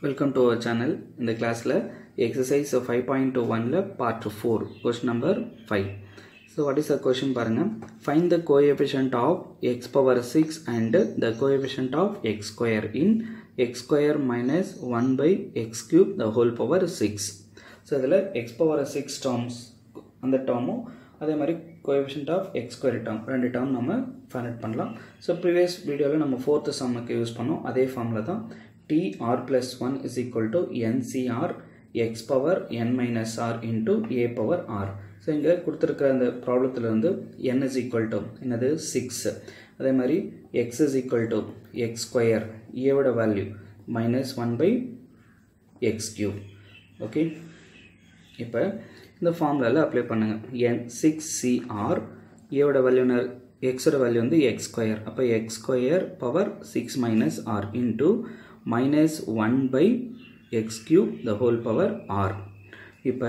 welcome to our channel இந்த கிளாஸில் exercise five point two ஒனில் part four question number five so what is the question பாருங்கள் find the coefficient of x power six and the coefficient of x square in x square minus one by x cube the whole power six so இதில் x power six terms அந்த டேர்மும் அதே மாதிரி coefficient of x square term ரெண்டு term நம்ம find out பண்ணலாம் so previous வீடியோவில் நம்ம ஃபோர்த்து சம்முக்கு யூஸ் பண்ணோம் அதே ஃபார்மில் தான் T R plus one is equal to NCR x power n minus r into a power r so இங்கே கொடுத்துருக்கிற அந்த ப்ராப்ளத்துலேருந்து என் இஸ் ஈக்குவல் டு என்னது சிக்ஸ் அதே மாதிரி x is equal to x square ஏவோட value minus one by x cube okay இப்போ இந்த ஃபார்முலாவில் அப்ளை பண்ணுங்கள் என் சிக்ஸ் சிஆர் ஏவோட வேல்யூ எக்ஸோட வேல்யூ வந்து எக்ஸ் ஸ்கொயர் அப்போ x square power six minus r into minus one by x cube the whole power r இப்போ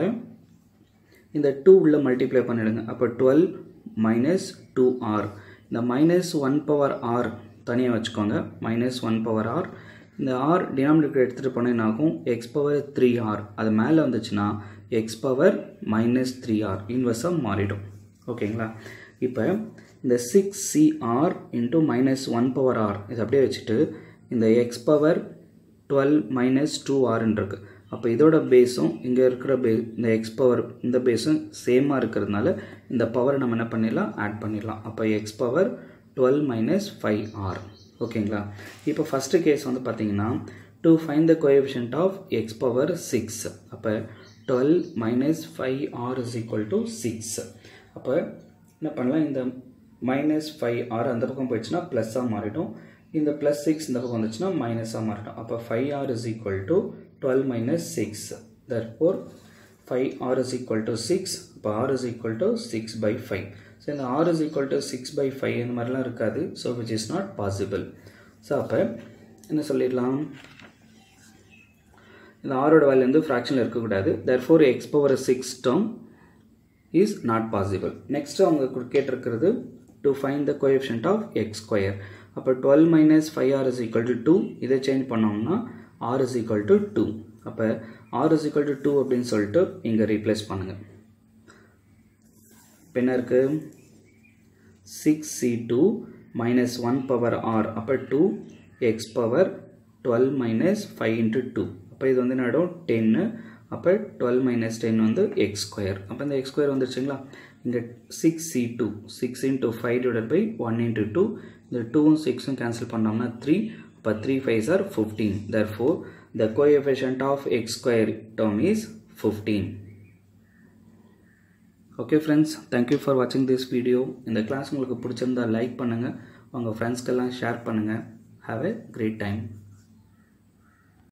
இந்த டூ உள்ள மல்டிப்ளை பண்ணிடுங்க அப்போ டுவெல் மைனஸ் டூ ஆர் இந்த மைனஸ் ஒன் பவர் ஆர் தனியாக வச்சுக்கோங்க மைனஸ் ஒன் பவர் ஆர் இந்த ஆர் டினாமினேட்டர் எடுத்துகிட்டு போனால் என்ன ஆகும் எக்ஸ் பவர் த்ரீ ஆர் அது மேலே வந்துச்சுன்னா x power minus three r இன்வெர்ஸாக மாறிடும் ஓகேங்களா இப்போ இந்த six CR into minus one power r இதை அப்படியே வச்சுட்டு இந்த x power twelve minus two ஆர்ன்னு இருக்குது அப்போ இதோட பேஸும் இங்கே இருக்கிற பே இந்த எக்ஸ் பவர் இந்த பேஸும் சேமாக இருக்கிறதுனால இந்த பவரை நம்ம என்ன பண்ணிடலாம் ஆட் பண்ணிடலாம் அப்போ x power twelve minus five r ஓகேங்களா இப்போ ஃபஸ்ட்டு கேஸ் வந்து பார்த்தீங்கன்னா to find the coefficient of x power six அப்போ twelve minus five r is equal to six அப்போ என்ன பண்ணலாம் இந்த மைனஸ் ஃபைவ் ஆர் அந்த பக்கம் போயிடுச்சுன்னா ப்ளஸ்ஸாக மாறிடும் இந்த ப்ளஸ் சிக்ஸ் இந்த பக்கம் வந்துச்சுன்னா மைனஸாக மாறிடும் அப்போ five r is equal to twelve minus six therefore five r is equal to six இப்போ r is equal to six by five so இந்த r is equal to six by five இந்த மாதிரிலாம் இருக்காது so which is not possible so அப்போ என்ன சொல்லிடலாம் இந்த ஆரோட வேல்யூ வந்து ஃப்ராக்ஷனில் இருக்கக்கூடாது therefore x power six term is not possible next அவங்க கேட்டிருக்கிறது to find the coefficient of x square அப்போ twelve minus five r is equal to two இதை சேஞ்ச் பண்ணோம்னா r is equal to two அப்போ r is equal to two அப்படின்னு சொல்லிட்டு இங்கே replace பண்ணுங்கள் இப்போ என்ன இருக்குது six C two minus one power r அப்போ two x power twelve minus five into two அப்போ இது வந்து என்னடும் டென்னு அப்போ டுவெல் மைனஸ் டென் வந்து எக்ஸ் ஸ்கொயர் அப்போ இந்த எக்ஸ் ஸ்கொயர் வந்துருச்சுங்களா இங்கே six C two six into five divide by one into two இந்த டூவும் சிக்ஸும் கேன்சல் பண்ணோம்னா த்ரீ அப்போ three five are fifteen therefore the coefficient of x square term is fifteen okay friends thank you for வாட்சிங் this video இந்த class உங்களுக்கு பிடிச்சிருந்தா like பண்ணுங்கள் உங்கள் ஃப்ரெண்ட்ஸ்க்கெல்லாம் ஷேர் பண்ணுங்கள் ஹாவ் எ கிரேட் டைம்